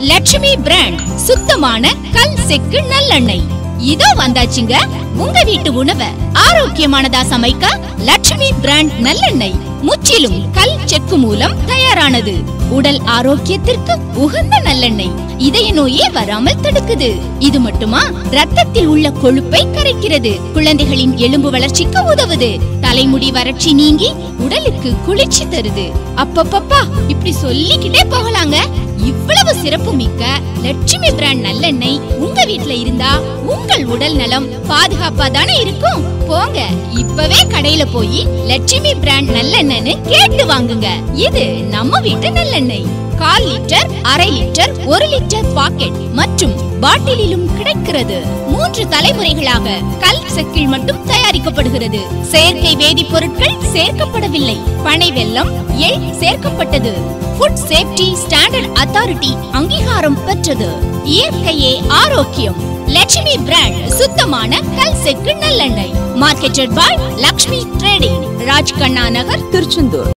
Lakshmi brand சுத்தமான கல் செக்கு நல்லெண்ணெய் இதோ வந்தாச்சுங்க உங்க வீட்டு உணவை ஆரோக்கியமானதா சமைக்க லட்சுமி பிராண்ட் நல்லெண்ணெய் முற்றிலும் கல் செக்கு மூலம் தயாரானது உடல் ஆரோக்கியத்திற்கு உகந்த நல்லெண்ணெய் இதய நோயே வராமல் தடுக்குது இது மட்டுமா ரத்தத்தில் உள்ள கொழுப்பை கரைக்கிறது குழந்தைகளின் எலும்பு வளர்ச்சிக்கு உதவுது தலைமுடி வறட்சி நீங்கி உடலுக்கு குளிர்ச்சி தருது அப்பப்பப்பா இப்படி சொல்லிக்கிட்டே போகலாங்க இவ்வளவு சிறப்பு மிக்க லட்சுமி பிராண்ட் நல்லெண்ணெய் உங்க வீட்ல இருந்தா உங்கள் உடல் நலம் பாதுகாப்பா தானே இருக்கும் போங்க இப்பவே கடையில போய் லட்சுமி பிராண்ட் நல்லெண்ணெய்னு கேட்டு வாங்குங்க இது நம்ம வீட்டு நல்லெண்ணெய் கால் லிட்டர் அரை லிட்டர் ஒரு லிட்டர் பாக்கெட் மற்றும் பாட்டிலிலும் கிடைக்கிறது மூன்று தலைமுறைகளாக கல் செக்கில் மட்டும் தயாரிக்கப்படுகிறது செயற்கை வேதிப்பொருட்கள் சேர்க்கப்படவில்லை பனை வெல்லம் எள் சேர்க்கப்பட்டது ஃபுட் சேஃப்டி ஸ்டாண்டர்ட் அத்தாரிட்டி அங்கீகாரம் பெற்றது இயற்கையே ஆரோக்கியம் லட்சுமி பிராண்ட் சுத்தமான கல் செக்கு நல்லெண்ணெய் marketed by Lakshmi trading Rajkanna Nagar Tiruchendur